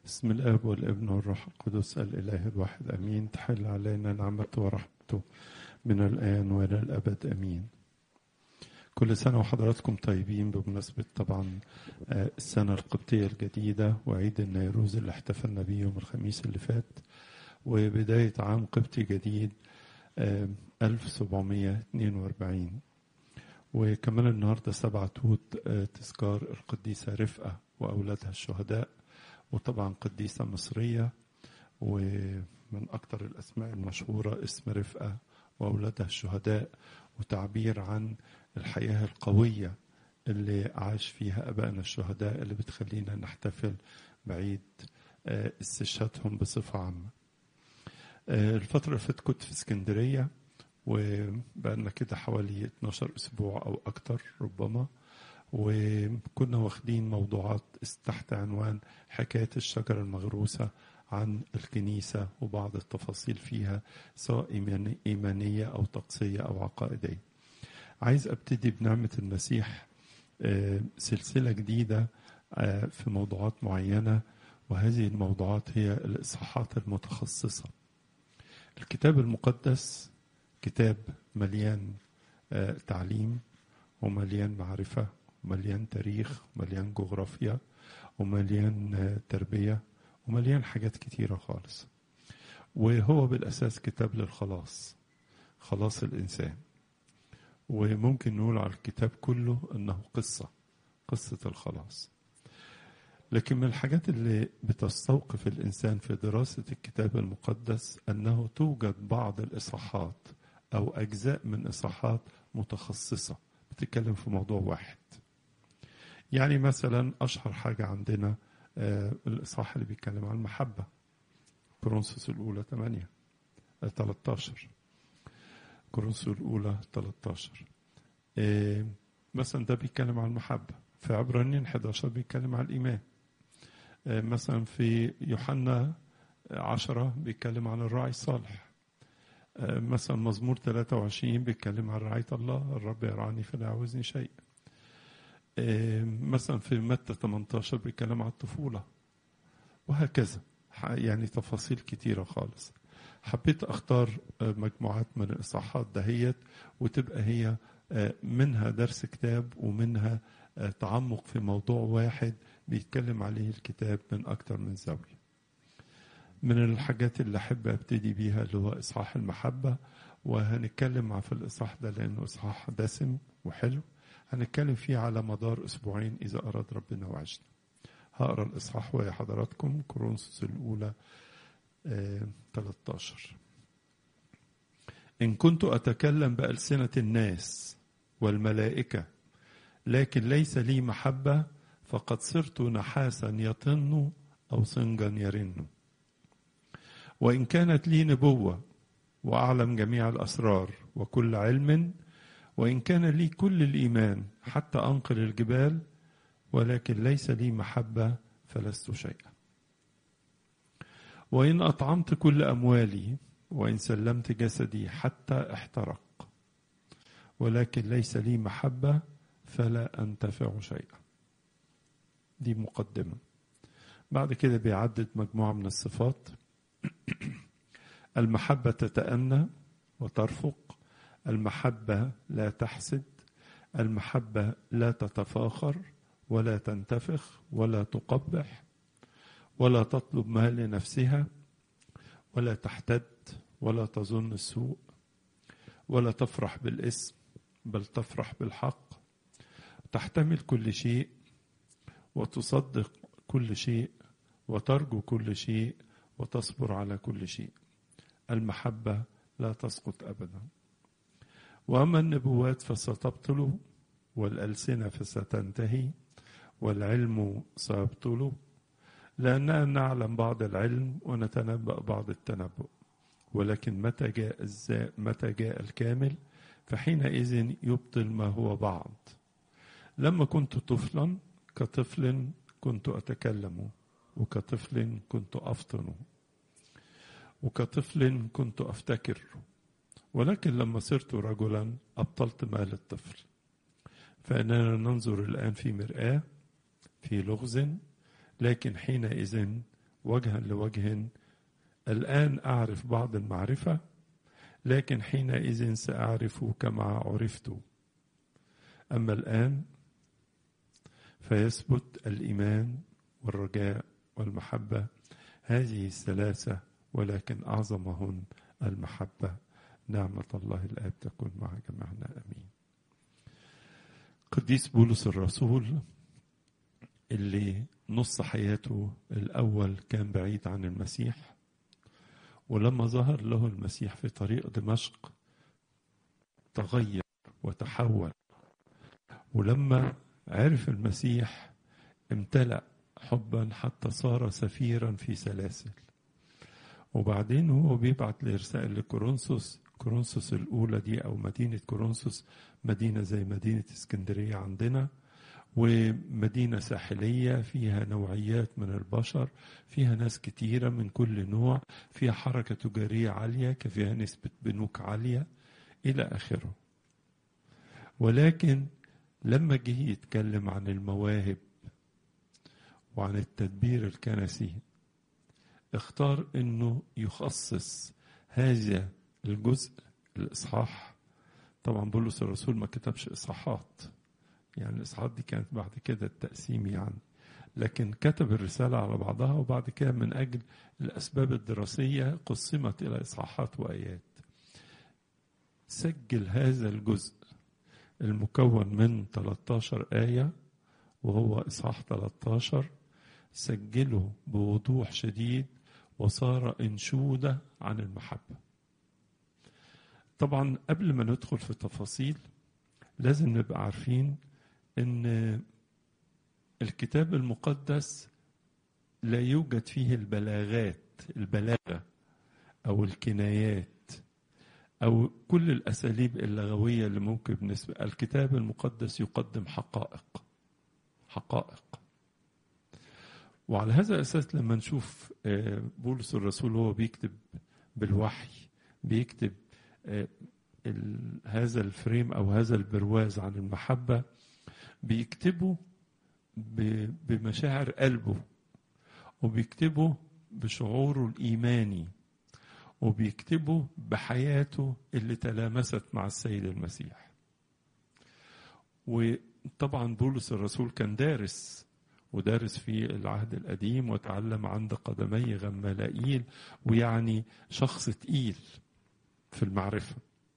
بسم الاب والابن والروح القدس الاله الواحد امين تحل علينا نعمته ورحمته من الان والى الابد امين كل سنه وحضراتكم طيبين بمناسبه طبعا السنه القبطيه الجديده وعيد النيروز اللي احتفلنا بيه يوم الخميس اللي فات وبدايه عام قبطي جديد 1742 وكمان النهارده سبعة توت تذكار القديسة رفقة وأولادها الشهداء وطبعا قديسة مصرية ومن أكثر الأسماء المشهورة اسم رفقة وأولادها الشهداء وتعبير عن الحياة القوية اللي عاش فيها أبائنا الشهداء اللي بتخلينا نحتفل بعيد استشهادهم بصفة عامة الفترة اللي فاتت كنت في اسكندرية وبقالنا كده حوالي 12 أسبوع أو أكتر ربما وكنا واخدين موضوعات تحت عنوان حكاية الشجرة المغروسة عن الكنيسة وبعض التفاصيل فيها سواء إيمانية أو طقسية أو عقائدية عايز أبتدي بنعمة المسيح سلسلة جديدة في موضوعات معينة وهذه الموضوعات هي الإصحاحات المتخصصة الكتاب المقدس كتاب مليان تعليم ومليان معرفة ومليان تاريخ ومليان جغرافيا ومليان تربية ومليان حاجات كتيرة خالص وهو بالأساس كتاب للخلاص خلاص الإنسان وممكن نقول على الكتاب كله أنه قصة قصة الخلاص لكن من الحاجات اللي بتستوقف الإنسان في دراسة الكتاب المقدس أنه توجد بعض الإصحاحات أو أجزاء من إصحاحات متخصصة بتتكلم في موضوع واحد يعني مثلا أشهر حاجة عندنا آه الإصحاح اللي بيتكلم عن المحبة كورنثوس الأولى 8 آه 13 كورنثوس الأولى 13 آه مثلا ده بيتكلم عن المحبة في عبرانيين 11 بيتكلم عن الإيمان مثلا في يوحنا عشرة بيتكلم عن الراعي الصالح مثلا مزمور 23 بيتكلم عن رعاية الله الرب يرعاني فلا يعوزني شيء مثلا في متى 18 بيتكلم عن الطفولة وهكذا يعني تفاصيل كتيرة خالص حبيت أختار مجموعات من الإصحاحات دهيت وتبقى هي منها درس كتاب ومنها تعمق في موضوع واحد بيتكلم عليه الكتاب من أكتر من زاوية من الحاجات اللي أحب أبتدي بيها اللي هو إصحاح المحبة وهنتكلم في الإصحاح ده لأنه إصحاح دسم وحلو هنتكلم فيه على مدار أسبوعين إذا أراد ربنا وعشنا هقرا الإصحاح ويا حضراتكم كورنثوس الأولى آه 13 إن كنت أتكلم بألسنة الناس والملائكة لكن ليس لي محبة فقد صرت نحاسا يطن أو صنجا يرن وإن كانت لي نبوة وأعلم جميع الأسرار وكل علم وإن كان لي كل الإيمان حتى أنقل الجبال ولكن ليس لي محبة فلست شيئا وإن أطعمت كل أموالي وإن سلمت جسدي حتى احترق ولكن ليس لي محبة فلا أنتفع شيئا دي مقدمة بعد كده بيعدد مجموعة من الصفات المحبة تتأنى وترفق المحبة لا تحسد المحبة لا تتفاخر ولا تنتفخ ولا تقبح ولا تطلب ما لنفسها ولا تحتد ولا تظن السوء ولا تفرح بالاسم بل تفرح بالحق تحتمل كل شيء وتصدق كل شيء وترجو كل شيء وتصبر على كل شيء المحبة لا تسقط أبدا وأما النبوات فستبطل والألسنة فستنتهي والعلم سيبطل لأننا نعلم بعض العلم ونتنبأ بعض التنبؤ ولكن متى جاء الزاء متى جاء الكامل فحينئذ يبطل ما هو بعض لما كنت طفلا كطفل كنت أتكلم وكطفل كنت أفطن وكطفل كنت أفتكر ولكن لما صرت رجلا أبطلت ما للطفل فإننا ننظر الآن في مرآة في لغز لكن حينئذ وجها لوجه الآن أعرف بعض المعرفة لكن حينئذ سأعرف كما عرفت أما الآن فيثبت الإيمان والرجاء والمحبة هذه الثلاثة ولكن أعظمهن المحبة نعمة الله الآب تكون مع جميعنا أمين قديس بولس الرسول اللي نص حياته الأول كان بعيد عن المسيح ولما ظهر له المسيح في طريق دمشق تغير وتحول ولما عرف المسيح امتلأ حبا حتى صار سفيرا في سلاسل وبعدين هو بيبعت لرسائل لكورنثوس كورنثوس الأولى دي أو مدينة كورنثوس مدينة زي مدينة اسكندرية عندنا ومدينة ساحلية فيها نوعيات من البشر فيها ناس كتيرة من كل نوع فيها حركة تجارية عالية فيها نسبة بنوك عالية إلى آخره ولكن لما جه يتكلم عن المواهب وعن التدبير الكنسي اختار انه يخصص هذا الجزء الاصحاح طبعا بولس الرسول ما كتبش اصحاحات يعني الاصحاحات دي كانت بعد كده التقسيم يعني لكن كتب الرسالة على بعضها وبعد كده من أجل الأسباب الدراسية قسمت إلى إصحاحات وآيات سجل هذا الجزء المكون من 13 آية وهو إصحاح 13 سجله بوضوح شديد وصار انشوده عن المحبه. طبعا قبل ما ندخل في التفاصيل لازم نبقى عارفين ان الكتاب المقدس لا يوجد فيه البلاغات البلاغه او الكنايات او كل الاساليب اللغويه اللي ممكن بالنسبه الكتاب المقدس يقدم حقائق حقائق وعلى هذا الأساس لما نشوف بولس الرسول وهو بيكتب بالوحي بيكتب هذا الفريم أو هذا البرواز عن المحبة بيكتبه بمشاعر قلبه وبيكتبه بشعوره الإيماني وبيكتبه بحياته اللي تلامست مع السيد المسيح وطبعا بولس الرسول كان دارس ودارس في العهد القديم وتعلم عند قدمي غمالائيل ويعني شخص تقيل في المعرفة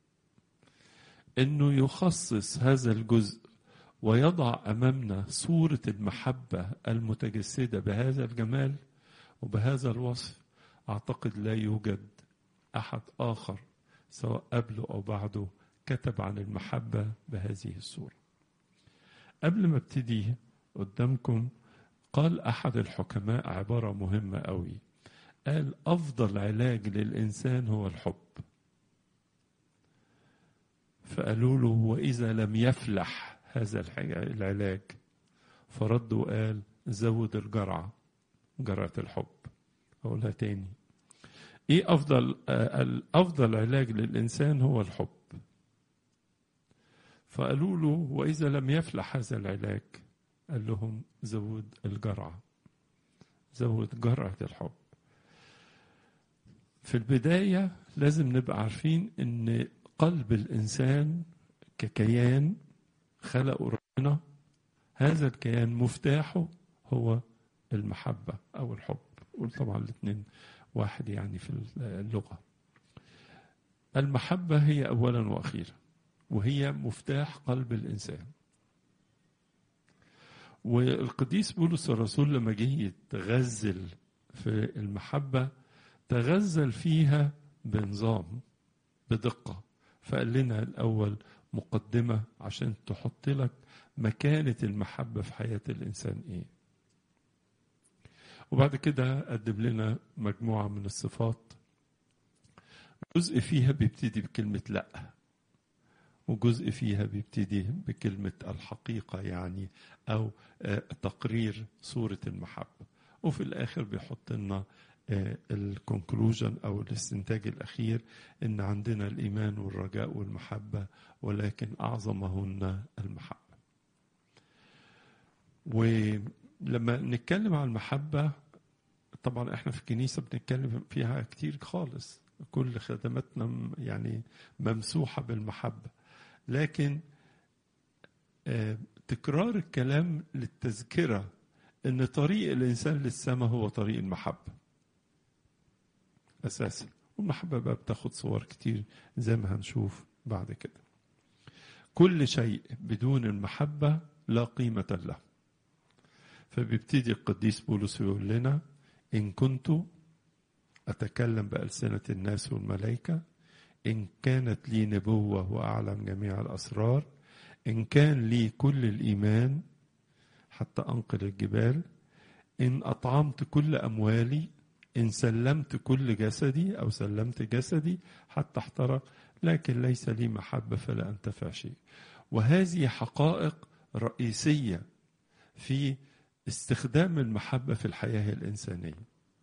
انه يخصص هذا الجزء ويضع امامنا صورة المحبة المتجسدة بهذا الجمال وبهذا الوصف اعتقد لا يوجد احد اخر سواء قبله او بعده كتب عن المحبة بهذه الصورة قبل ما ابتدي قدامكم قال أحد الحكماء عبارة مهمة أوي قال أفضل علاج للإنسان هو الحب فقالوا له وإذا لم يفلح هذا العلاج فرد وقال زود الجرعة جرعة الحب أقولها تاني إيه أفضل الأفضل علاج للإنسان هو الحب فقالوا له وإذا لم يفلح هذا العلاج قال لهم زود الجرعة زود جرعة الحب في البداية لازم نبقى عارفين ان قلب الإنسان ككيان خلقه ربنا هذا الكيان مفتاحه هو المحبة أو الحب طبعا الاثنين واحد يعني في اللغة المحبة هي أولا وأخيرا وهي مفتاح قلب الإنسان والقديس بولس الرسول لما جه يتغزل في المحبة تغزل فيها بنظام بدقة فقال لنا الأول مقدمة عشان تحط لك مكانة المحبة في حياة الإنسان إيه وبعد كده قدم لنا مجموعة من الصفات جزء فيها بيبتدي بكلمة لأ وجزء فيها بيبتدي بكلمة الحقيقة يعني أو تقرير صورة المحبة وفي الآخر بيحط لنا الكونكلوجن أو الاستنتاج الأخير إن عندنا الإيمان والرجاء والمحبة ولكن أعظمهن المحبة ولما نتكلم عن المحبة طبعا احنا في الكنيسة بنتكلم فيها كتير خالص كل خدماتنا م- يعني ممسوحة بالمحبة لكن آه، تكرار الكلام للتذكرة ان طريق الانسان للسماء هو طريق المحبة اساسا والمحبة بقى بتاخد صور كتير زي ما هنشوف بعد كده كل شيء بدون المحبة لا قيمة له فبيبتدي القديس بولس يقول لنا إن كنت أتكلم بألسنة الناس والملائكة إن كانت لي نبوة وأعلم جميع الأسرار إن كان لي كل الإيمان حتى أنقل الجبال إن أطعمت كل أموالي إن سلمت كل جسدي أو سلمت جسدي حتى احترق لكن ليس لي محبة فلا أنتفع شيء وهذه حقائق رئيسية في استخدام المحبة في الحياة الإنسانية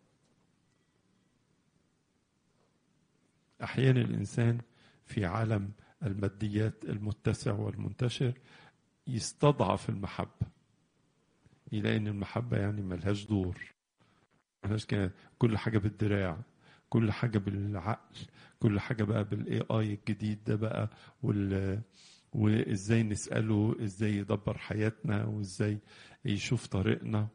أحيانا الإنسان في عالم الماديات المتسع والمنتشر يستضعف المحبة يلاقي إن المحبة يعني ملهاش دور ملهاش كده كل حاجة بالدراع كل حاجة بالعقل كل حاجة بقى بالاي اي الجديد ده بقى وال وازاي نسأله ازاي يدبر حياتنا وازاي يشوف طريقنا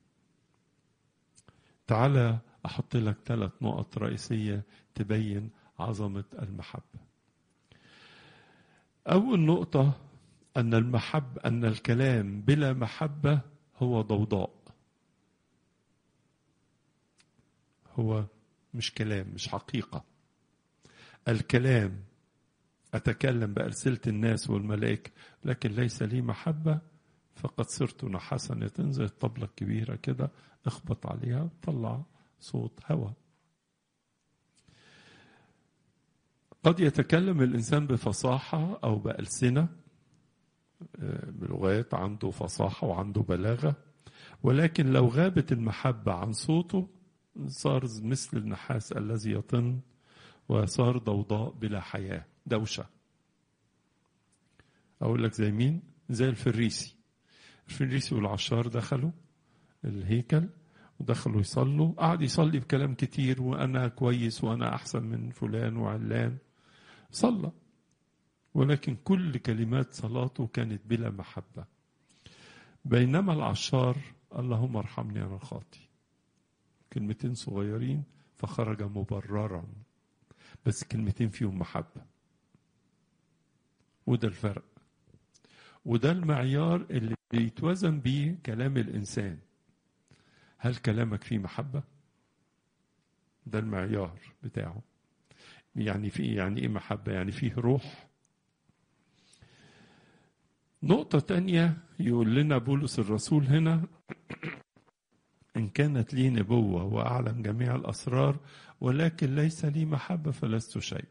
تعالى احط لك ثلاث نقط رئيسية تبين عظمة المحبة أول نقطة أن المحب أن الكلام بلا محبة هو ضوضاء هو مش كلام مش حقيقة الكلام أتكلم بألسنة الناس والملائكة لكن ليس لي محبة فقد صرت نحاسا تنزل الطبلة الكبيرة كده اخبط عليها طلع صوت هواء قد يتكلم الإنسان بفصاحة أو بألسنة بلغات عنده فصاحة وعنده بلاغة ولكن لو غابت المحبة عن صوته صار مثل النحاس الذي يطن وصار ضوضاء بلا حياة دوشة أقول لك زي مين زي الفريسي الفريسي والعشار دخلوا الهيكل ودخلوا يصلوا قعد يصلي بكلام كتير وأنا كويس وأنا أحسن من فلان وعلان صلى ولكن كل كلمات صلاته كانت بلا محبة بينما العشار اللهم ارحمني أنا الخاطي كلمتين صغيرين فخرج مبررا بس كلمتين فيهم محبة وده الفرق وده المعيار اللي بيتوزن بيه كلام الإنسان هل كلامك فيه محبة؟ ده المعيار بتاعه يعني في يعني ايه محبة؟ يعني فيه روح نقطة تانية يقول لنا بولس الرسول هنا إن كانت لي نبوة وأعلم جميع الأسرار ولكن ليس لي محبة فلست شيء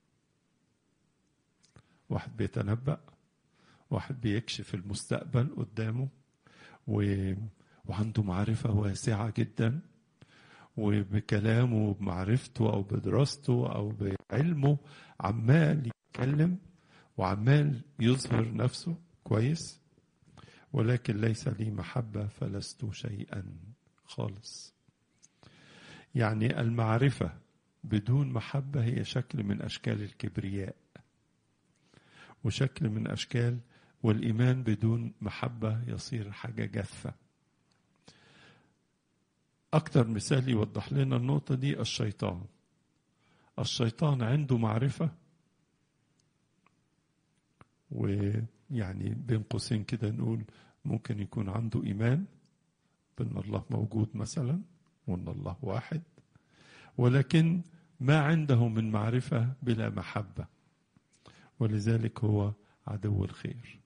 واحد بيتنبأ واحد بيكشف المستقبل قدامه و... وعنده معرفة واسعة جدا وبكلامه وبمعرفته أو بدراسته أو بعلمه عمال يتكلم وعمال يظهر نفسه كويس ولكن ليس لي محبة فلست شيئا خالص يعني المعرفة بدون محبة هي شكل من أشكال الكبرياء وشكل من أشكال والإيمان بدون محبة يصير حاجة جافة أكتر مثال يوضح لنا النقطة دي الشيطان الشيطان عنده معرفة ويعني بين قوسين كده نقول ممكن يكون عنده إيمان بأن الله موجود مثلا وأن الله واحد ولكن ما عنده من معرفة بلا محبة ولذلك هو عدو الخير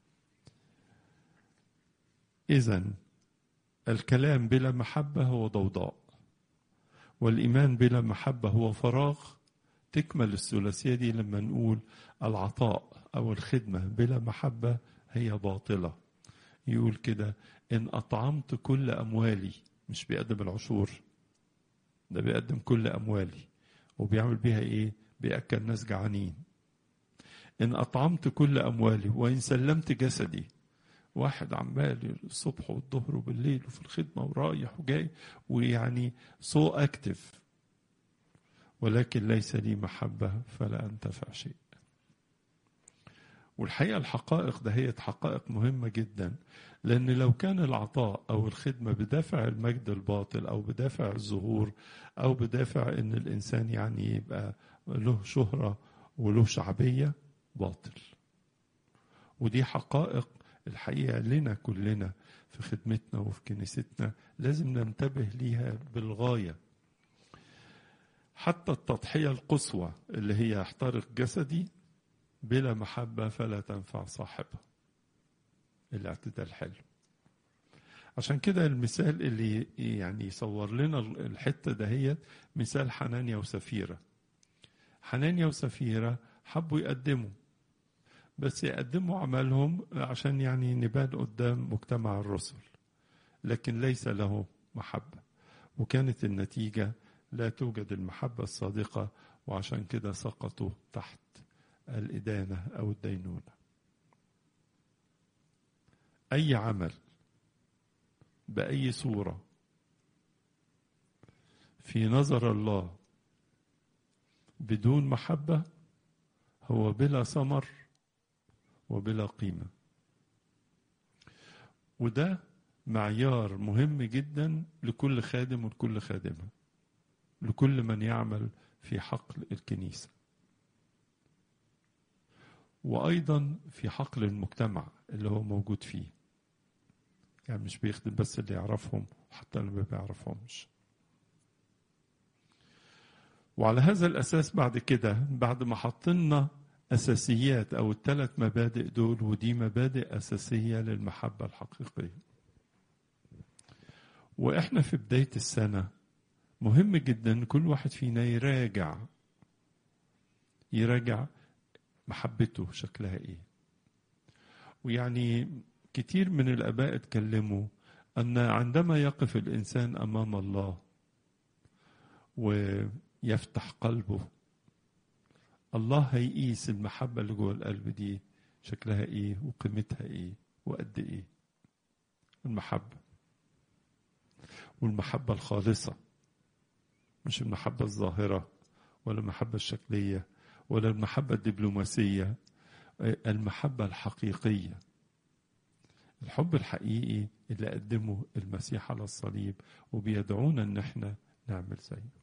إذا الكلام بلا محبة هو ضوضاء والإيمان بلا محبة هو فراغ تكمل الثلاثية دي لما نقول العطاء أو الخدمة بلا محبة هي باطلة يقول كده إن أطعمت كل أموالي مش بيقدم العشور ده بيقدم كل أموالي وبيعمل بيها إيه بيأكل ناس جعانين إن أطعمت كل أموالي وإن سلمت جسدي واحد عمال الصبح والظهر وبالليل وفي الخدمة ورايح وجاي ويعني سو اكتف ولكن ليس لي محبة فلا أنتفع شيء والحقيقة الحقائق ده هي حقائق مهمة جدا لأن لو كان العطاء أو الخدمة بدافع المجد الباطل أو بدافع الظهور أو بدافع أن الإنسان يعني يبقى له شهرة وله شعبية باطل ودي حقائق الحقيقة لنا كلنا في خدمتنا وفي كنيستنا لازم ننتبه ليها بالغاية حتى التضحية القصوى اللي هي احترق جسدي بلا محبة فلا تنفع صاحبها الاعتدال حلو عشان كده المثال اللي يعني يصور لنا الحتة دهيت مثال حنانيا وسفيرة حنانيا وسفيرة حبوا يقدموا بس يقدموا عملهم عشان يعني نبان قدام مجتمع الرسل لكن ليس له محبة وكانت النتيجة لا توجد المحبة الصادقة وعشان كده سقطوا تحت الإدانة أو الدينونة أي عمل بأي صورة في نظر الله بدون محبة هو بلا ثمر وبلا قيمة وده معيار مهم جدا لكل خادم ولكل خادمة لكل من يعمل في حقل الكنيسة وأيضا في حقل المجتمع اللي هو موجود فيه يعني مش بيخدم بس اللي يعرفهم حتى اللي ما بيعرفهمش وعلى هذا الأساس بعد كده بعد ما حطينا أساسيات أو الثلاث مبادئ دول ودي مبادئ أساسية للمحبة الحقيقية وإحنا في بداية السنة مهم جدا كل واحد فينا يراجع يراجع محبته شكلها ايه ويعني كتير من الاباء اتكلموا ان عندما يقف الانسان امام الله ويفتح قلبه الله هيقيس المحبة اللي جوه القلب دي شكلها ايه وقيمتها ايه وقد ايه المحبة والمحبة الخالصة مش المحبة الظاهرة ولا المحبة الشكلية ولا المحبة الدبلوماسية المحبة الحقيقية الحب الحقيقي اللي قدمه المسيح على الصليب وبيدعونا ان احنا نعمل زيه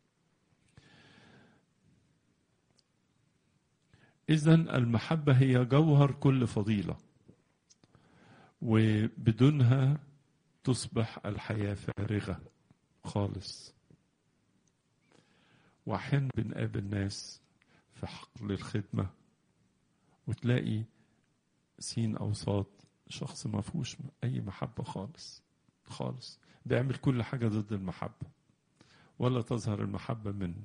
اذا المحبة هي جوهر كل فضيلة وبدونها تصبح الحياة فارغة خالص وأحيانا بنقابل ناس في حقل الخدمة وتلاقي سين أو صاد شخص ما فيهوش أي محبة خالص خالص بيعمل كل حاجة ضد المحبة ولا تظهر المحبة منه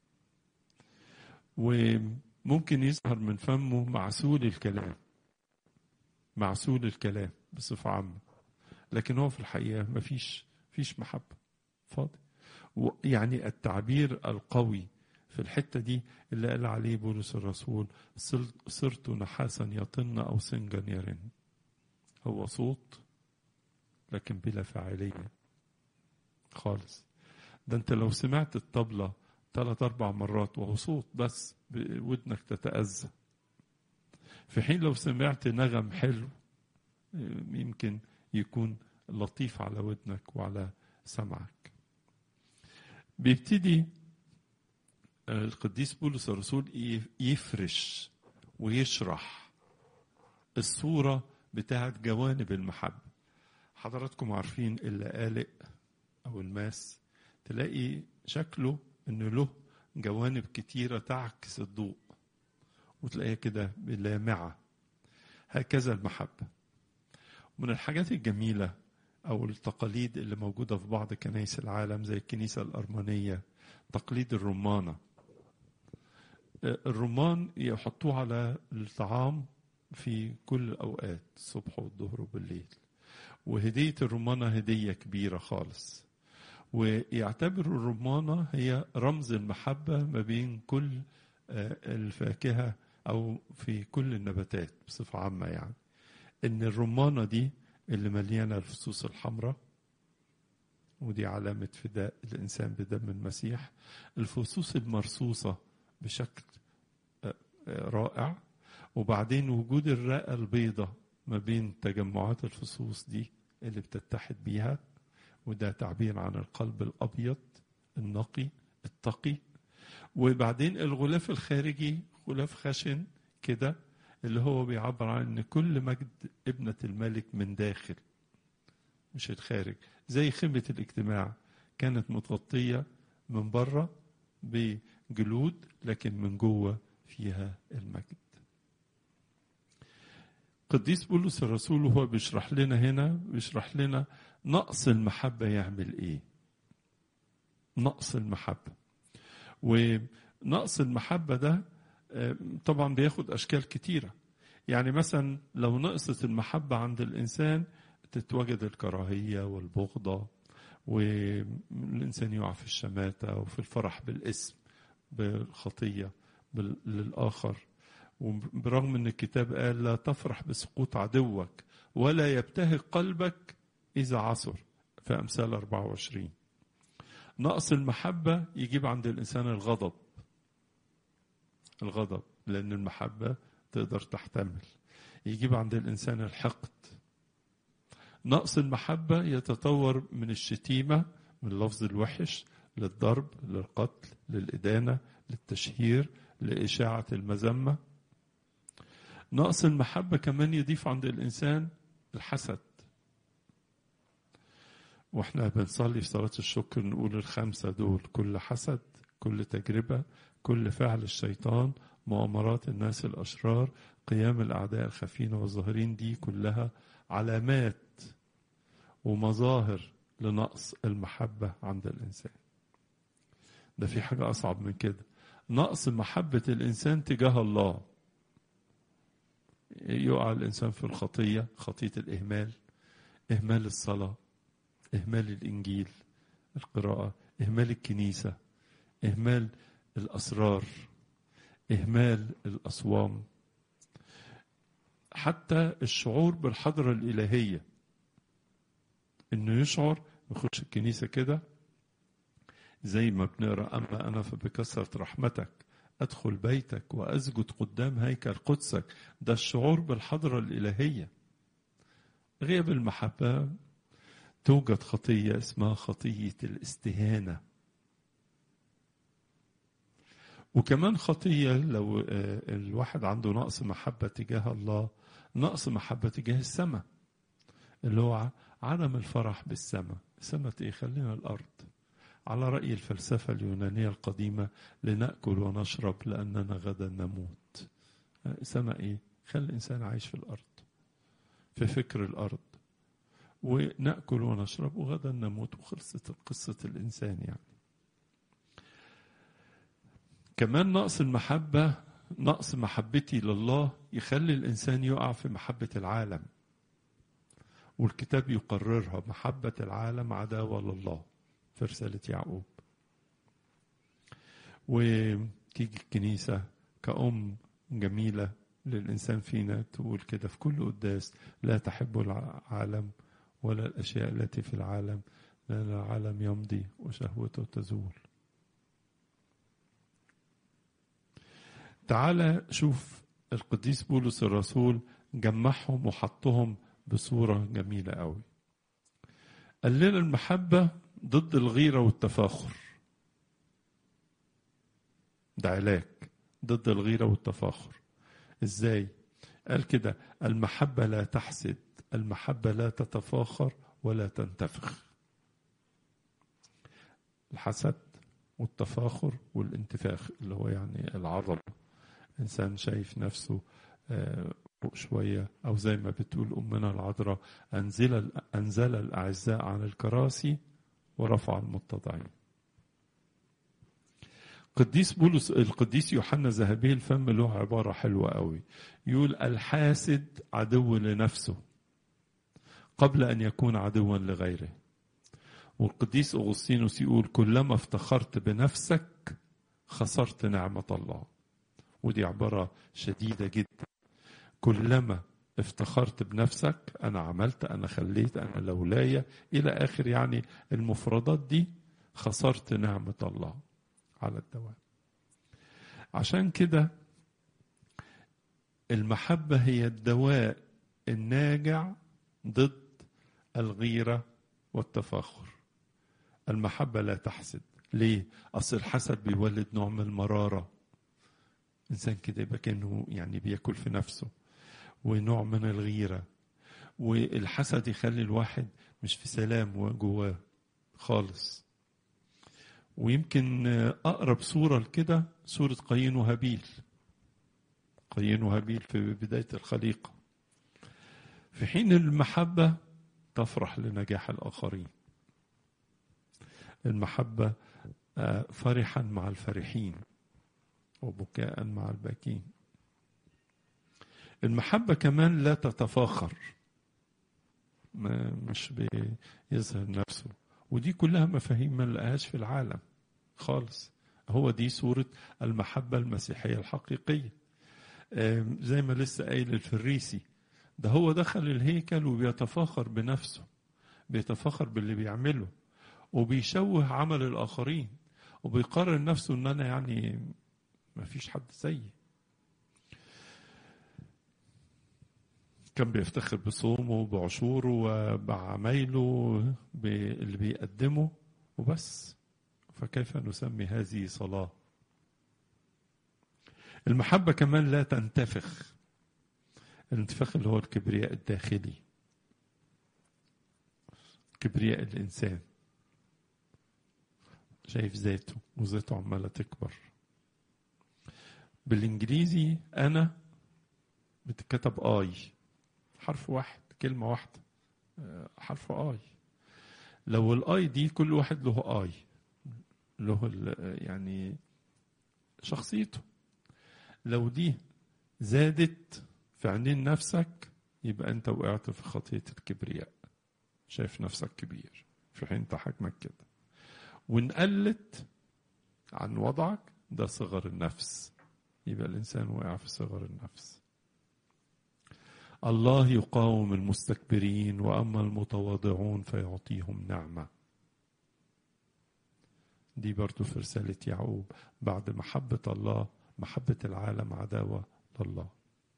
وممكن يظهر من فمه معسول الكلام معسول الكلام بصفة عامة لكن هو في الحقيقة ما فيش فيش محبة فاضي يعني التعبير القوي في الحتة دي اللي قال عليه بولس الرسول صرت نحاسا يطن أو سنجا يرن هو صوت لكن بلا فاعلية خالص ده انت لو سمعت الطبلة ثلاث أربع مرات وهو صوت بس ودنك تتأذى في حين لو سمعت نغم حلو يمكن يكون لطيف على ودنك وعلى سمعك بيبتدي القديس بولس الرسول يفرش ويشرح الصورة بتاعت جوانب المحبة حضراتكم عارفين اللي قالق أو الماس تلاقي شكله إنه له جوانب كتيرة تعكس الضوء وتلاقيها كده لامعة هكذا المحبة من الحاجات الجميلة أو التقاليد اللي موجودة في بعض كنايس العالم زي الكنيسة الأرمنية تقليد الرمانة الرمان يحطوه على الطعام في كل الأوقات الصبح والظهر وبالليل وهدية الرمانة هدية كبيرة خالص ويعتبروا الرمانة هي رمز المحبة ما بين كل الفاكهة أو في كل النباتات بصفة عامة يعني إن الرمانة دي اللي مليانة الفصوص الحمراء ودي علامة فداء الإنسان بدم المسيح الفصوص المرصوصة بشكل رائع وبعدين وجود الرئة البيضة ما بين تجمعات الفصوص دي اللي بتتحد بيها وده تعبير عن القلب الأبيض النقي التقي وبعدين الغلاف الخارجي غلاف خشن كده اللي هو بيعبر عن ان كل مجد ابنة الملك من داخل مش الخارج زي خيمة الاجتماع كانت متغطية من بره بجلود لكن من جوه فيها المجد قديس بولس الرسول وهو بيشرح لنا هنا بيشرح لنا نقص المحبة يعمل ايه نقص المحبة ونقص المحبة ده طبعا بياخد أشكال كتيرة يعني مثلا لو نقصت المحبة عند الإنسان تتوجد الكراهية والبغضة والإنسان يقع في الشماتة وفي الفرح بالاسم بالخطية للآخر وبرغم أن الكتاب قال لا تفرح بسقوط عدوك ولا يبتهج قلبك إذا عصر في أمثال 24 نقص المحبة يجيب عند الإنسان الغضب الغضب لأن المحبة تقدر تحتمل يجيب عند الإنسان الحقد نقص المحبة يتطور من الشتيمة من اللفظ الوحش للضرب للقتل للإدانة للتشهير لإشاعة المذمة نقص المحبة كمان يضيف عند الإنسان الحسد واحنا بنصلي في صلاة الشكر نقول الخمسة دول كل حسد كل تجربة كل فعل الشيطان مؤامرات الناس الأشرار قيام الأعداء الخفين والظاهرين دي كلها علامات ومظاهر لنقص المحبة عند الإنسان ده في حاجة أصعب من كده نقص محبة الإنسان تجاه الله يقع الإنسان في الخطية خطية الإهمال إهمال الصلاة إهمال الإنجيل القراءة إهمال الكنيسة إهمال الأسرار إهمال الأصوام حتى الشعور بالحضرة الإلهية إنه يشعر يخش الكنيسة كده زي ما بنقرا أما أنا فبكثرة رحمتك أدخل بيتك وأسجد قدام هيكل قدسك ده الشعور بالحضرة الإلهية غياب المحبة توجد خطية اسمها خطية الاستهانة وكمان خطية لو الواحد عنده نقص محبة تجاه الله نقص محبة تجاه السماء اللي هو عدم الفرح بالسماء السماء ايه خلينا الأرض على رأي الفلسفة اليونانية القديمة لنأكل ونشرب لأننا غدا نموت سماء ايه خلي الإنسان عايش في الأرض في فكر الأرض ونأكل ونشرب وغدا نموت وخلصت قصة الإنسان يعني كمان نقص المحبة نقص محبتي لله يخلي الإنسان يقع في محبة العالم والكتاب يقررها محبة العالم عداوة لله في رسالة يعقوب وتيجي الكنيسة كأم جميلة للإنسان فينا تقول كده في كل قداس لا تحب العالم ولا الأشياء التي في العالم لأن العالم يمضي وشهوته تزول تعالى شوف القديس بولس الرسول جمعهم وحطهم بصورة جميلة قوي قال لنا المحبة ضد الغيرة والتفاخر ده علاج ضد الغيرة والتفاخر ازاي قال كده المحبة لا تحسد المحبة لا تتفاخر ولا تنتفخ الحسد والتفاخر والانتفاخ اللي هو يعني العظمة إنسان شايف نفسه فوق شوية أو زي ما بتقول أمنا العذراء أنزل, أنزل الأعزاء عن الكراسي ورفع المتضعين قديس بولس القديس يوحنا ذهبي الفم له عبارة حلوة قوي يقول الحاسد عدو لنفسه قبل أن يكون عدوا لغيره والقديس أغسطينوس يقول كلما افتخرت بنفسك خسرت نعمة الله ودي عبارة شديدة جدا كلما افتخرت بنفسك انا عملت انا خليت انا لولاي الى اخر يعني المفردات دي خسرت نعمه الله على الدوام عشان كده المحبه هي الدواء الناجع ضد الغيره والتفاخر المحبه لا تحسد ليه اصل الحسد بيولد نوع من المراره انسان كده يبقى كانه يعني بياكل في نفسه ونوع من الغيره والحسد يخلي الواحد مش في سلام جواه خالص ويمكن اقرب صوره لكده صوره قايين وهابيل قايين وهابيل في بدايه الخليقه في حين المحبه تفرح لنجاح الاخرين المحبه فرحا مع الفرحين وبكاء مع الباكين المحبة كمان لا تتفاخر مش بيظهر نفسه ودي كلها مفاهيم ما لقاهاش في العالم خالص هو دي صورة المحبة المسيحية الحقيقية زي ما لسه قايل الفريسي ده هو دخل الهيكل وبيتفاخر بنفسه بيتفاخر باللي بيعمله وبيشوه عمل الآخرين وبيقرر نفسه ان انا يعني ما فيش حد زيي كان بيفتخر بصومه بعشوره وبعمايله اللي بيقدمه وبس فكيف نسمي هذه صلاة المحبة كمان لا تنتفخ الانتفاخ اللي هو الكبرياء الداخلي كبرياء الإنسان شايف ذاته وذاته عمالة تكبر بالإنجليزي أنا بتكتب آي حرف واحد كلمة واحدة حرف آي لو الآي دي كل واحد له آي له يعني شخصيته لو دي زادت في عينين نفسك يبقى أنت وقعت في خطية الكبرياء شايف نفسك كبير في حين انت حجمك كده وان قلت عن وضعك ده صغر النفس يبقى الانسان وقع في صغر النفس الله يقاوم المستكبرين واما المتواضعون فيعطيهم نعمه دي برضو في رسالة يعقوب بعد محبة الله محبة العالم عداوة لله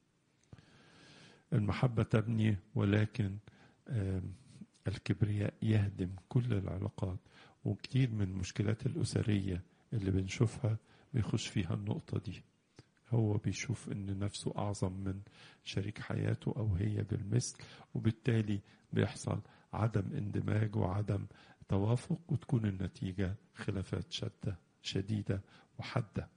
المحبة تبني ولكن الكبرياء يهدم كل العلاقات وكتير من المشكلات الأسرية اللي بنشوفها بيخش فيها النقطة دي هو بيشوف ان نفسه اعظم من شريك حياته او هي بالمثل وبالتالي بيحصل عدم اندماج وعدم توافق وتكون النتيجة خلافات شدة شديدة وحادة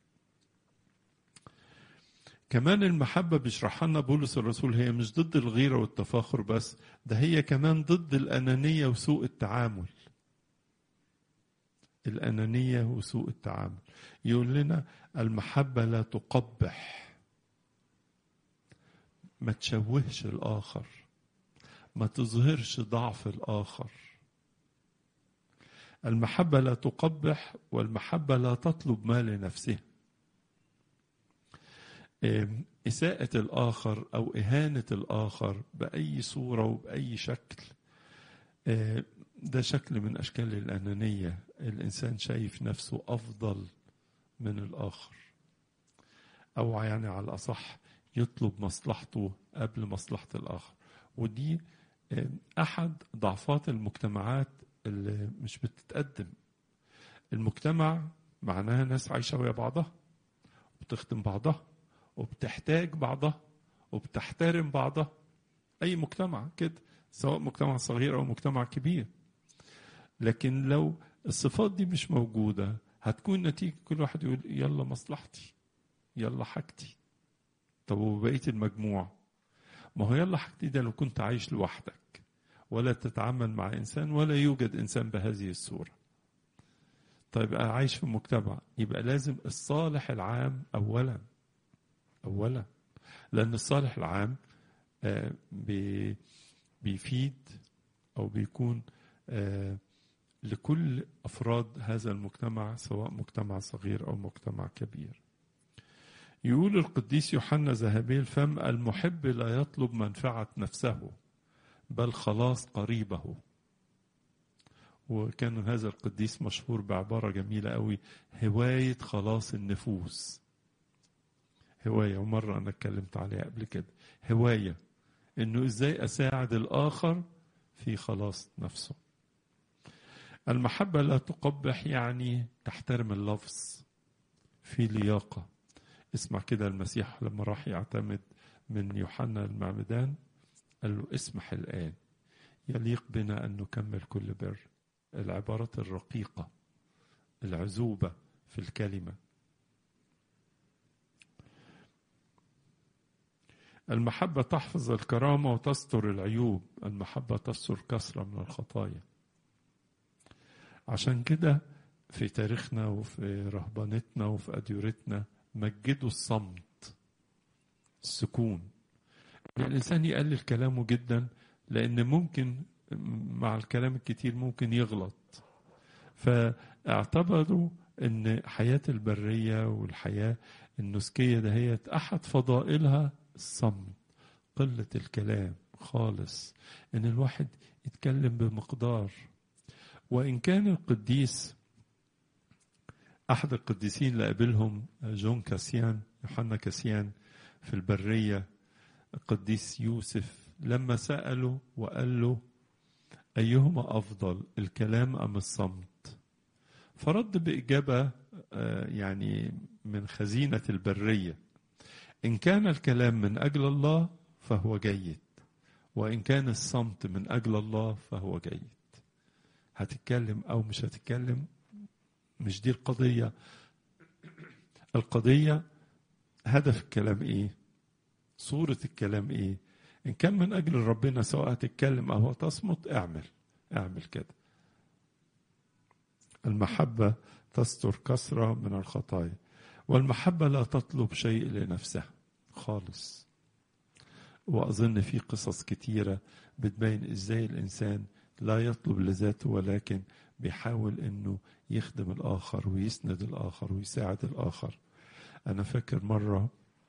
كمان المحبة بيشرحها لنا بولس الرسول هي مش ضد الغيرة والتفاخر بس ده هي كمان ضد الأنانية وسوء التعامل الأنانية وسوء التعامل يقول لنا المحبة لا تقبح ما تشوهش الآخر ما تظهرش ضعف الآخر المحبة لا تقبح والمحبة لا تطلب ما لنفسها إساءة الآخر أو إهانة الآخر بأي صورة وبأي شكل ده شكل من أشكال الأنانية الإنسان شايف نفسه أفضل من الآخر أو يعني على الأصح يطلب مصلحته قبل مصلحة الآخر ودي أحد ضعفات المجتمعات اللي مش بتتقدم المجتمع معناها ناس عايشة ويا بعضها وبتخدم بعضها وبتحتاج بعضها وبتحترم بعضها أي مجتمع كده سواء مجتمع صغير أو مجتمع كبير لكن لو الصفات دي مش موجودة هتكون نتيجة كل واحد يقول يلا مصلحتي يلا حاجتي طب وبقية المجموع ما هو يلا حاجتي ده لو كنت عايش لوحدك ولا تتعامل مع إنسان ولا يوجد إنسان بهذه الصورة طيب أنا عايش في مجتمع يبقى لازم الصالح العام أولا أولا لأن الصالح العام بيفيد أو بيكون لكل أفراد هذا المجتمع سواء مجتمع صغير أو مجتمع كبير يقول القديس يوحنا ذهبي الفم المحب لا يطلب منفعة نفسه بل خلاص قريبه وكان هذا القديس مشهور بعبارة جميلة قوي هواية خلاص النفوس هواية ومرة أنا اتكلمت عليها قبل كده هواية إنه إزاي أساعد الآخر في خلاص نفسه المحبة لا تقبح يعني تحترم اللفظ في لياقة اسمع كده المسيح لما راح يعتمد من يوحنا المعمدان قال له اسمح الآن يليق بنا أن نكمل كل بر العبارات الرقيقة العزوبة في الكلمة المحبة تحفظ الكرامة وتستر العيوب المحبة تستر كثرة من الخطايا عشان كده في تاريخنا وفي رهبانتنا وفي أديرتنا مجدوا الصمت السكون الإنسان يقلل كلامه جدا لأن ممكن مع الكلام الكتير ممكن يغلط فاعتبروا ان حياة البرية والحياة النسكية دهيت احد فضائلها الصمت قلة الكلام خالص ان الواحد يتكلم بمقدار وان كان القديس احد القديسين اللي قابلهم جون كاسيان يوحنا كاسيان في البرية القديس يوسف لما سأله وقال له أيهما أفضل الكلام أم الصمت فرد بإجابة يعني من خزينة البرية إن كان الكلام من أجل الله فهو جيد وإن كان الصمت من أجل الله فهو جيد هتتكلم أو مش هتتكلم مش دي القضية القضية هدف الكلام إيه صورة الكلام إيه إن كان من أجل ربنا سواء هتتكلم أو هتصمت اعمل اعمل كده المحبة تستر كثرة من الخطايا والمحبة لا تطلب شيء لنفسها خالص وأظن في قصص كتيرة بتبين إزاي الإنسان لا يطلب لذاته ولكن بيحاول إنه يخدم الآخر ويسند الآخر ويساعد الآخر أنا فاكر مرة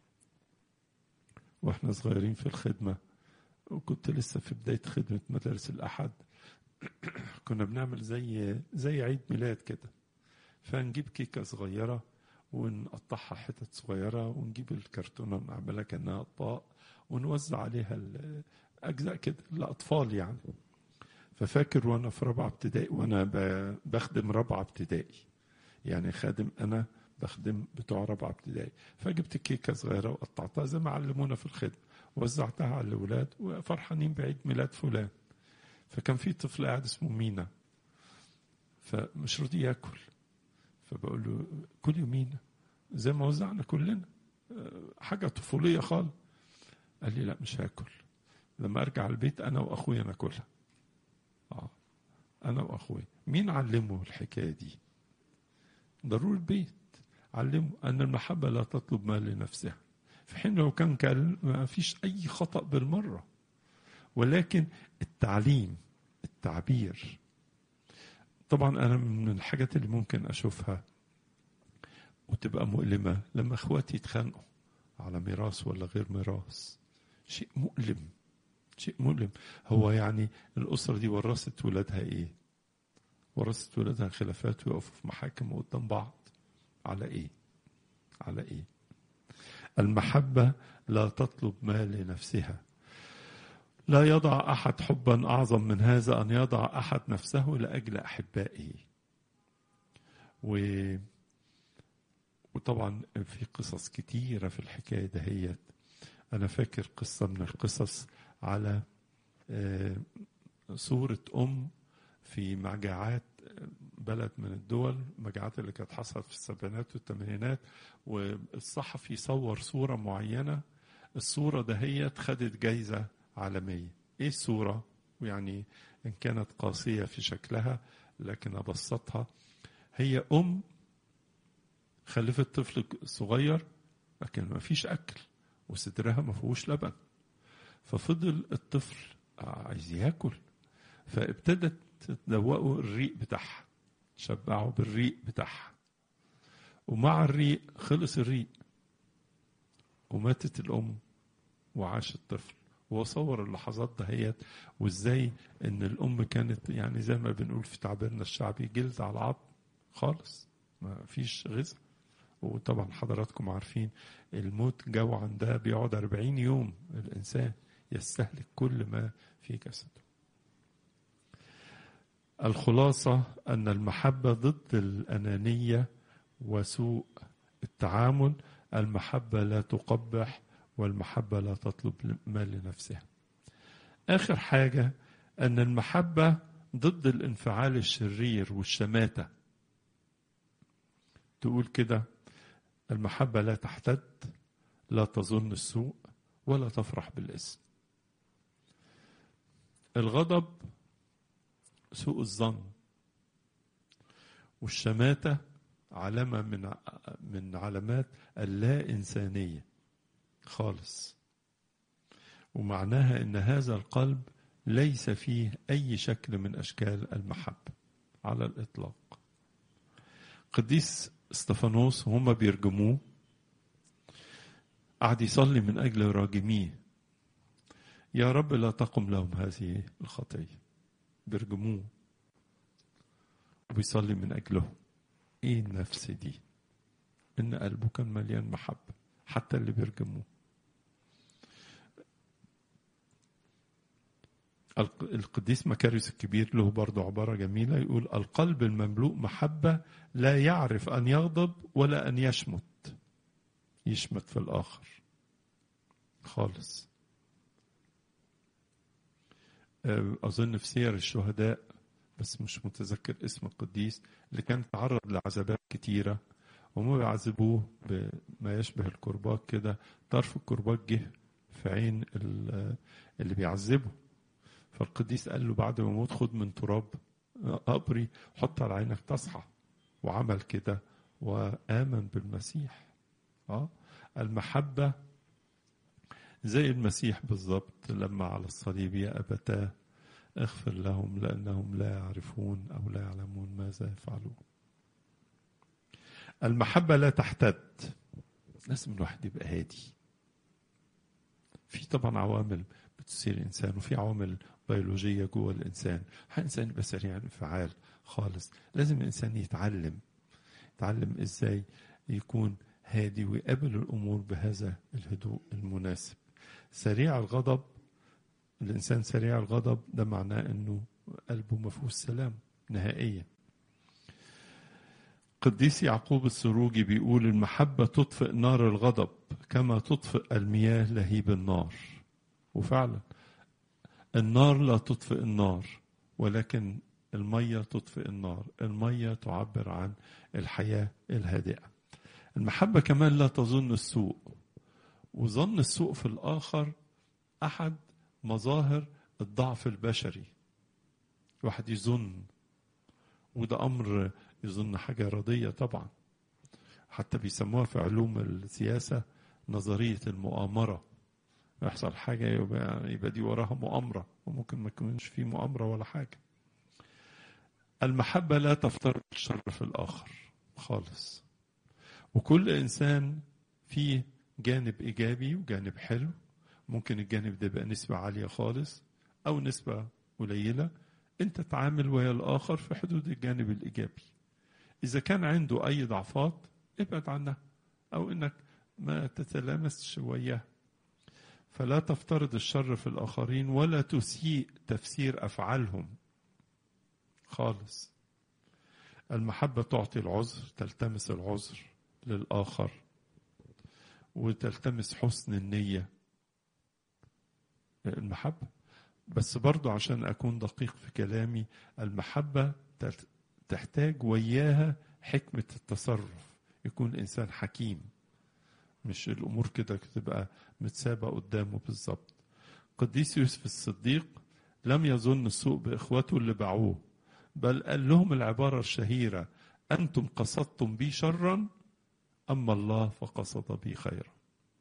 واحنا صغيرين في الخدمة وكنت لسه في بداية خدمة مدارس الأحد كنا بنعمل زي زي عيد ميلاد كده فنجيب كيكة صغيرة ونقطعها حتت صغيرة ونجيب الكرتونة نعملها كأنها أطباق ونوزع عليها أجزاء كده لأطفال يعني ففاكر وأنا في رابعة ابتدائي وأنا بخدم رابعة ابتدائي يعني خادم أنا بخدم بتوع رابعة ابتدائي فجبت كيكة صغيرة وقطعتها زي ما علمونا في الخدمة وزعتها على الأولاد وفرحانين بعيد ميلاد فلان فكان في طفل قاعد اسمه مينا فمش راضي ياكل فبقول له كل مينا زي ما وزعنا كلنا حاجة طفولية خالص قال لي لا مش هاكل لما ارجع البيت انا واخويا ناكلها اه انا واخويا مين علمه الحكايه دي ضروري البيت علمه ان المحبه لا تطلب ما لنفسها في حين لو كان كان ما فيش اي خطا بالمره ولكن التعليم التعبير طبعا انا من الحاجات اللي ممكن اشوفها وتبقى مؤلمه لما اخواتي يتخانقوا على ميراث ولا غير ميراث شيء مؤلم شيء مؤلم هو يعني الأسرة دي ورثت ولادها إيه ورثت ولادها خلافات ويقفوا في محاكم قدام بعض على إيه على إيه المحبة لا تطلب ما لنفسها لا يضع أحد حبا أعظم من هذا أن يضع أحد نفسه لأجل أحبائه و وطبعا في قصص كتيرة في الحكاية دهيت أنا فاكر قصة من القصص على صورة أم في مجاعات بلد من الدول مجاعات اللي كانت حصلت في السبعينات والثمانينات والصحفي صور صورة معينة الصورة دهيت خدت جايزة عالمية ايه الصورة يعني ان كانت قاسية في شكلها لكن ابسطها هي ام خلفت طفل صغير لكن ما فيش اكل وصدرها ما فيهوش لبن ففضل الطفل عايز ياكل فابتدت تدوقه الريق بتاعها تشبعه بالريق بتاعها ومع الريق خلص الريق وماتت الأم وعاش الطفل وصور اللحظات دهيت وازاي ان الام كانت يعني زي ما بنقول في تعبيرنا الشعبي جلد على عظم خالص ما فيش غذاء وطبعا حضراتكم عارفين الموت جوعا ده بيقعد 40 يوم الانسان يستهلك كل ما في جسده الخلاصة أن المحبة ضد الأنانية وسوء التعامل المحبة لا تقبح والمحبة لا تطلب ما لنفسها آخر حاجة أن المحبة ضد الانفعال الشرير والشماتة تقول كده المحبة لا تحتد لا تظن السوء ولا تفرح بالاسم الغضب سوء الظن والشماتة علامة من من علامات اللا إنسانية خالص ومعناها ان هذا القلب ليس فيه اي شكل من اشكال المحبه على الاطلاق قديس استفانوس وهم بيرجموه قعد يصلي من اجل راجميه يا رب لا تقم لهم هذه الخطيه بيرجموه وبيصلي من اجلهم ايه النفس دي ان قلبه كان مليان محبه حتى اللي بيرجموه القديس مكاريوس الكبير له برضه عبارة جميلة يقول القلب المملوء محبة لا يعرف أن يغضب ولا أن يشمت يشمت في الآخر خالص أظن في سير الشهداء بس مش متذكر اسم القديس اللي كان تعرض لعذابات كتيرة وهم بيعذبوه بما يشبه الكرباج كده طرف الكرباج جه في عين اللي بيعذبه فالقديس قال له بعد ما يموت خد من تراب قبري حط على عينك تصحى وعمل كده وآمن بالمسيح اه المحبة زي المسيح بالظبط لما على الصليب يا أبتاه اغفر لهم لأنهم لا يعرفون أو لا يعلمون ماذا يفعلون المحبة لا تحتد لازم الواحد يبقى هادي في طبعا عوامل بتصير الإنسان وفي عوامل بيولوجية جوه الإنسان الإنسان يبقى سريع الانفعال خالص لازم الإنسان يتعلم يتعلم إزاي يكون هادي ويقابل الأمور بهذا الهدوء المناسب سريع الغضب الإنسان سريع الغضب ده معناه أنه قلبه ما فيهوش سلام نهائيا قديس يعقوب السروجي بيقول المحبة تطفئ نار الغضب كما تطفئ المياه لهيب النار وفعلا النار لا تطفئ النار ولكن المية تطفئ النار المية تعبر عن الحياة الهادئة المحبة كمان لا تظن السوء وظن السوء في الآخر أحد مظاهر الضعف البشري الواحد يظن وده أمر يظن حاجة رضية طبعا حتى بيسموها في علوم السياسة نظرية المؤامرة يحصل حاجة يبقى, يبقى دي وراها مؤامرة وممكن ما يكونش في مؤامرة ولا حاجة المحبة لا تفترض الشر في الآخر خالص وكل إنسان فيه جانب إيجابي وجانب حلو ممكن الجانب ده يبقى نسبة عالية خالص أو نسبة قليلة أنت تعامل ويا الآخر في حدود الجانب الإيجابي إذا كان عنده أي ضعفات ابعد عنها أو إنك ما تتلامس وياه فلا تفترض الشر في الآخرين ولا تسيء تفسير أفعالهم خالص المحبة تعطي العذر تلتمس العذر للآخر وتلتمس حسن النية المحبة بس برضو عشان أكون دقيق في كلامي المحبة تحتاج وياها حكمة التصرف يكون إنسان حكيم مش الأمور كده تبقى متسابة قدامه بالظبط قديس يوسف الصديق لم يظن السوء بإخوته اللي باعوه بل قال لهم العبارة الشهيرة أنتم قصدتم بي شرا أما الله فقصد بي خيرا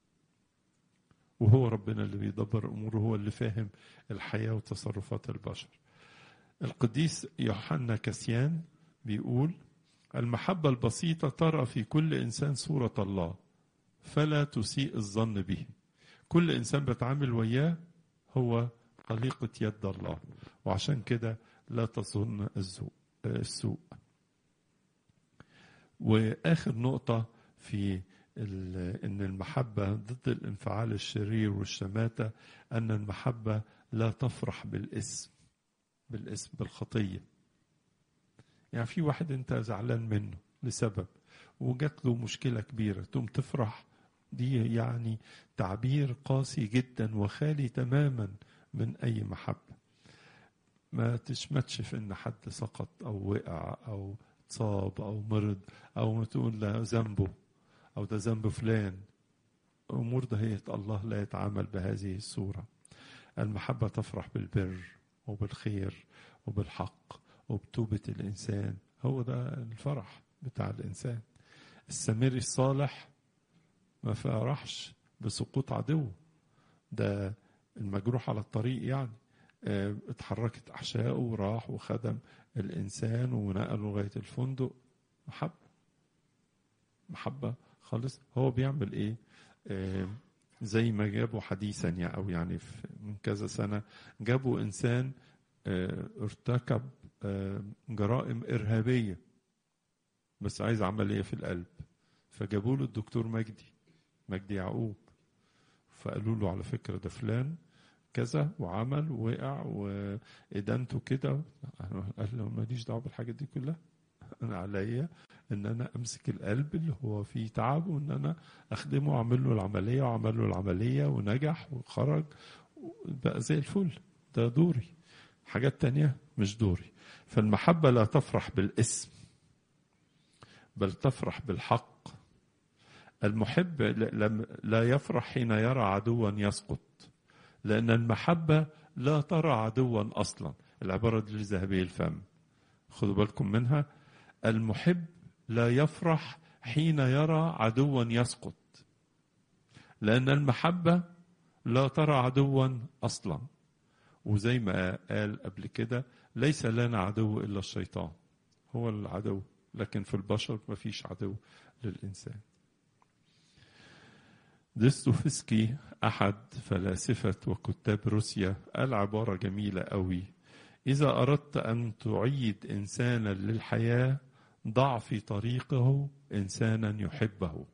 وهو ربنا اللي بيدبر أموره هو اللي فاهم الحياة وتصرفات البشر القديس يوحنا كسيان بيقول المحبة البسيطة ترى في كل إنسان صورة الله فلا تسيء الظن به كل إنسان بتعامل وياه هو خليقة يد الله وعشان كده لا تظن السوء السوء وآخر نقطة في ان المحبه ضد الانفعال الشرير والشماته ان المحبه لا تفرح بالاسم بالاسم بالخطيه يعني في واحد انت زعلان منه لسبب وجات له مشكله كبيره تقوم تفرح دي يعني تعبير قاسي جدا وخالي تماما من اي محبه ما تشمتش في ان حد سقط او وقع او اتصاب او مرض او تقول لا ذنبه أو ده ذنب فلان أمور دهية الله لا يتعامل بهذه الصورة المحبة تفرح بالبر وبالخير وبالحق وبتوبة الإنسان هو ده الفرح بتاع الإنسان السامري الصالح ما فرحش بسقوط عدوه ده المجروح على الطريق يعني اه اتحركت أحشائه وراح وخدم الإنسان ونقله لغاية الفندق محبة محبة خالص هو بيعمل ايه آه زي ما جابوا حديثا يعني او يعني من كذا سنه جابوا انسان آه ارتكب آه جرائم ارهابيه بس عايز عمليه في القلب فجابوا له الدكتور مجدي مجدي يعقوب فقالوا له على فكره ده فلان كذا وعمل ووقع وادانته كده قال له ماليش دعوه بالحاجات دي كلها انا عليا ان انا امسك القلب اللي هو فيه تعب وان انا اخدمه واعمل له العمليه واعمل له العمليه ونجح وخرج بقى زي الفل ده دوري حاجات تانية مش دوري فالمحبه لا تفرح بالاسم بل تفرح بالحق المحب لا يفرح حين يرى عدوا يسقط لان المحبه لا ترى عدوا اصلا العباره دي لذهبي الفم خدوا بالكم منها المحب لا يفرح حين يرى عدوا يسقط لأن المحبة لا ترى عدوا أصلا وزي ما قال قبل كده ليس لنا عدو إلا الشيطان هو العدو لكن في البشر ما فيش عدو للإنسان ديستوفسكي أحد فلاسفة وكتاب روسيا قال عبارة جميلة قوي إذا أردت أن تعيد إنسانا للحياة ضع في طريقه إنسانا يحبه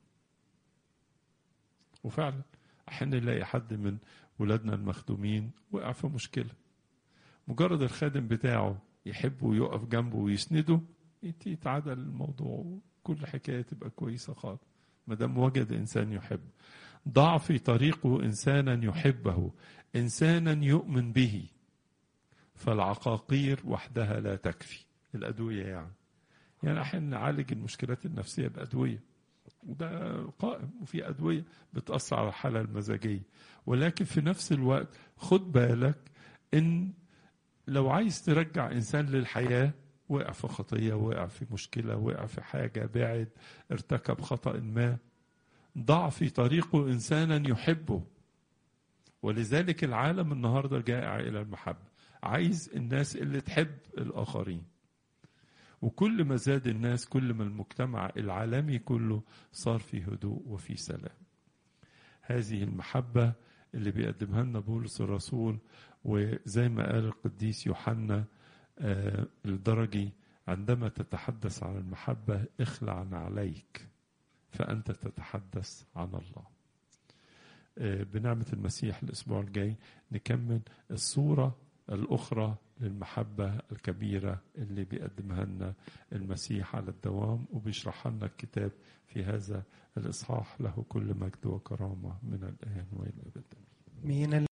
وفعلا أحيانا نلاقي حد من ولادنا المخدومين وقع في مشكلة مجرد الخادم بتاعه يحبه ويقف جنبه ويسنده يتعادل الموضوع كل حكاية تبقى كويسة خالص ما دام وجد إنسان يحب ضع في طريقه إنسانا يحبه إنسانا يؤمن به فالعقاقير وحدها لا تكفي الأدوية يعني يعني احيانا نعالج المشكلات النفسية بأدوية وده قائم وفي أدوية بتأثر على الحالة المزاجية ولكن في نفس الوقت خد بالك إن لو عايز ترجع إنسان للحياة وقع في خطية وقع في مشكلة وقع في حاجة بعد ارتكب خطأ ما ضع في طريقه إنسانا يحبه ولذلك العالم النهاردة جائع إلى المحبة عايز الناس اللي تحب الآخرين وكل ما زاد الناس كل ما المجتمع العالمي كله صار في هدوء وفي سلام هذه المحبة اللي بيقدمها لنا بولس الرسول وزي ما قال القديس يوحنا آه الدرجي عندما تتحدث عن المحبة اخلع عليك فأنت تتحدث عن الله آه بنعمة المسيح الأسبوع الجاي نكمل الصورة الأخرى للمحبة الكبيرة اللي بيقدمها لنا المسيح على الدوام وبيشرحها لنا الكتاب في هذا الإصحاح له كل مجد وكرامة من الآن وإلى الأبد مين